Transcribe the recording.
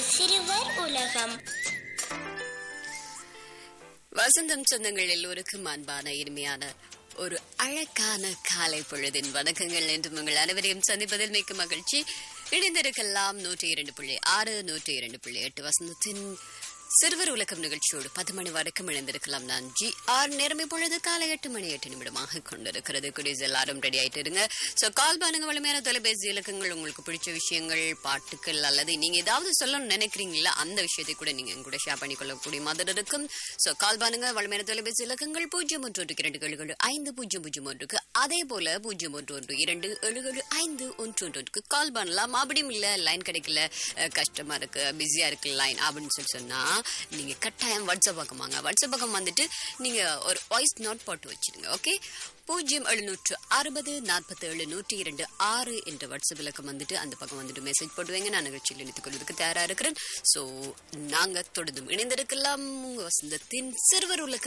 சிறுவர் உலகம் வசந்தம் சொந்தங்கள் எல்லோருக்கும் அன்பான இனிமையான ஒரு அழகான காலை பொழுதின் வணக்கங்கள் என்று உங்கள் அனைவரையும் சந்திப்பதில் மிக்க மகிழ்ச்சி இணைந்திருக்கலாம் நூற்றி இரண்டு புள்ளி ஆறு நூற்றி இரண்டு புள்ளி எட்டு வசந்தத்தின் சிறுவர் உலகம் நிகழ்ச்சியோடு பத்து மணி வரைக்கும் இணைந்திருக்கலாம் நான் ஜி ஆர் நேரம் இப்பொழுது காலை எட்டு மணி எட்டு நிமிடமாக கொண்டிருக்கிறது குடிஸ் எல்லாரும் ரெடி ஆயிட்டு இருங்க ஸோ கால் பண்ணுங்க வலிமையான தொலைபேசி இலக்கங்கள் உங்களுக்கு பிடிச்ச விஷயங்கள் பாட்டுக்கள் அல்லது நீங்க ஏதாவது சொல்லணும்னு நினைக்கிறீங்களா அந்த விஷயத்தை கூட நீங்க எங்க கூட ஷேர் பண்ணிக்கொள்ளக்கூடிய மாதிரி இருக்கும் ஸோ கால் பண்ணுங்க வலிமையான தொலைபேசி இலக்கங்கள் பூஜ்ஜியம் ஒன்று ஒன்று இரண்டு ஏழு ஏழு ஐந்து பூஜ்ஜியம் பூஜ்ஜியம் ஒன்றுக்கு அதே போல பூஜ்ஜியம் ஒன்று ஒன்று இரண்டு ஏழு ஏழு ஐந்து ஒன்று ஒன்று ஒன்றுக்கு கால் பண்ணலாம் அப்படியும் இல்ல லைன் கிடைக்கல அஹ், கஷ்டமா இருக்கு பிஸியா இருக்கு லைன் அப்படின்னு சொல்லி சொன்னா நீங்க கட்டாயம் வாட்ஸ்அப் பக்கம் வாங்க வாட்ஸ்அப் பக்கம் வந்துட்டு நீங்க ஒரு வாய்ஸ் நோட் போட்டு வச்சிருங்க ஓகே பூஜ்ஜியம் எழுநூற்று அறுபது நாற்பத்தி ஏழு நூற்றி இரண்டு ஆறு என்ற வாட்ஸ்அப் இலக்கம் வந்துட்டு அந்த பக்கம் வந்துட்டு மெசேஜ் போடுவீங்க நான் நிகழ்ச்சியில் இணைத்துக் கொள்வதற்கு தயாரா இருக்கிறேன் சோ நாங்க தொடர்ந்து இணைந்திருக்கலாம் உங்க வசந்தத்தின் சிறுவர் உலக